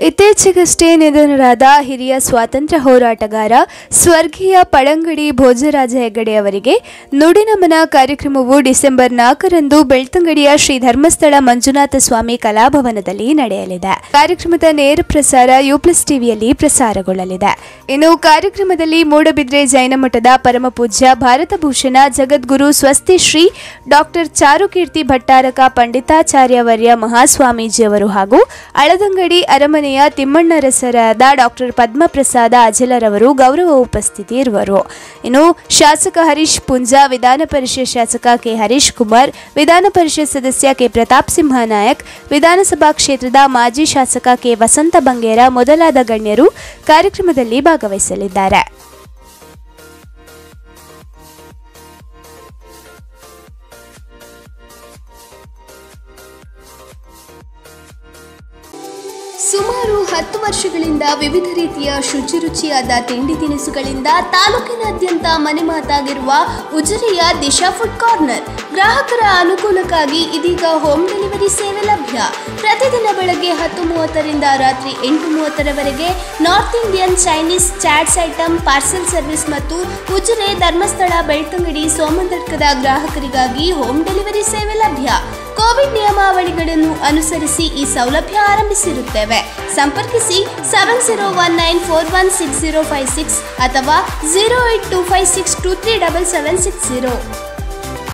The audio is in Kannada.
ಇತ್ತೀಚೆಗಷ್ಟೇ ನಿಧನರಾದ ಹಿರಿಯ ಸ್ವಾತಂತ್ರ್ಯ ಹೋರಾಟಗಾರ ಸ್ವರ್ಗೀಯ ಪಳಂಗಡಿ ಭೋಜರಾಜ ಹೆಗಡೆ ಅವರಿಗೆ ನುಡಿನಮನ ಕಾರ್ಯಕ್ರಮವು ಡಿಸೆಂಬರ್ ನಾಲ್ಕರಂದು ಬೆಳ್ತಂಗಡಿಯ ಶ್ರೀ ಧರ್ಮಸ್ಥಳ ಮಂಜುನಾಥ ಸ್ವಾಮಿ ಕಲಾಭವನದಲ್ಲಿ ನಡೆಯಲಿದೆ ಕಾರ್ಯಕ್ರಮದ ನೇರ ಪ್ರಸಾರ ಯು ಪ್ಲಸ್ ಟಿವಿಯಲ್ಲಿ ಪ್ರಸಾರಗೊಳ್ಳಲಿದೆ ಇನ್ನು ಕಾರ್ಯಕ್ರಮದಲ್ಲಿ ಮೂಡಬಿದ್ರೆ ಜೈನ ಮಠದ ಪರಮಪೂಜ್ಯ ಭಾರತ ಭೂಷಣ ಜಗದ್ಗುರು ಸ್ವಸ್ತಿ ಶ್ರೀ ಡಾಕ್ಟರ್ ಚಾರುಕೀರ್ತಿ ಭಟ್ಟಾರಕ ಪಂಡಿತಾಚಾರ್ಯವರ್ಯ ಮಹಾಸ್ವಾಮೀಜಿಯವರು ಹಾಗೂ ಅಳದಂಗಡಿ ಅರಮನೆಯ ತಿಮ್ಮಣ್ಣರಸರಾದ ಡಾಕ್ಟರ್ ಪದ್ಮಪ್ರಸಾದ ಅಜಲರವರು ಗೌರವ ಉಪಸ್ಥಿತಿ ಇರುವರು ಇನ್ನು ಶಾಸಕ ಹರೀಶ್ ಪುಂಜಾ ವಿಧಾನ ಪರಿಷತ್ ಶಾಸಕ ಕೆ ಹರೀಶ್ ಕುಮಾರ್ ವಿಧಾನ ಪರಿಷತ್ ಸದಸ್ಯ ಕೆ ಪ್ರತಾಪ್ ಸಿಂಹ ನಾಯಕ್ ವಿಧಾನಸಭಾ ಕ್ಷೇತ್ರದ ಮಾಜಿ ಶಾಸಕ ಕೆ ವಸಂತ ಬಂಗೇರ ಮೊದಲಾದ ಗಣ್ಯರು ಕಾರ್ಯಕ್ರಮದಲ್ಲಿ ಭಾಗವಹಿಸಲಿದ್ದಾರೆ ಸುಮಾರು ಹತ್ತು ವರ್ಷಗಳಿಂದ ವಿವಿಧ ರೀತಿಯ ಶುಚಿ ರುಚಿಯಾದ ತಿಂಡಿ ತಿನಿಸುಗಳಿಂದ ತಾಲೂಕಿನಾದ್ಯಂತ ಮನೆ ಮಾತಾಗಿರುವ ಉಜಿರೆಯ ದಿಶಾ ಫುಡ್ ಕಾರ್ನರ್ ಗ್ರಾಹಕರ ಅನುಕೂಲಕ್ಕಾಗಿ ಇದೀಗ ಹೋಮ್ ಡೆಲಿವರಿ ಸೇವೆ ಲಭ್ಯ ಪ್ರತಿದಿನ ಬೆಳಗ್ಗೆ ಹತ್ತು ಮೂವತ್ತರಿಂದ ರಾತ್ರಿ ಎಂಟು ಮೂವತ್ತರವರೆಗೆ north Indian Chinese chats item parcel service ಮತ್ತು ಉಜಿರೆ ಧರ್ಮಸ್ಥಳ ಬೆಳ್ತಂಗಡಿ ಸೋಮಂತಡ್ಕದ ಗ್ರಾಹಕರಿಗಾಗಿ ಹೋಮ್ ಡೆಲಿವರಿ ಸೇವೆ ಲಭ್ಯ ಕೋವಿಡ್ ನಿಯಮಾವಳಿಗಳನ್ನು ಅನುಸರಿಸಿ ಈ ಸೌಲಭ್ಯ ಆರಂಭಿಸಿರುತ್ತೇವೆ ಸಂಪರ್ಕಿಸಿ seven zero one nine four one six zero five six ಅಥವಾ zero eight two five six two three double seven six zero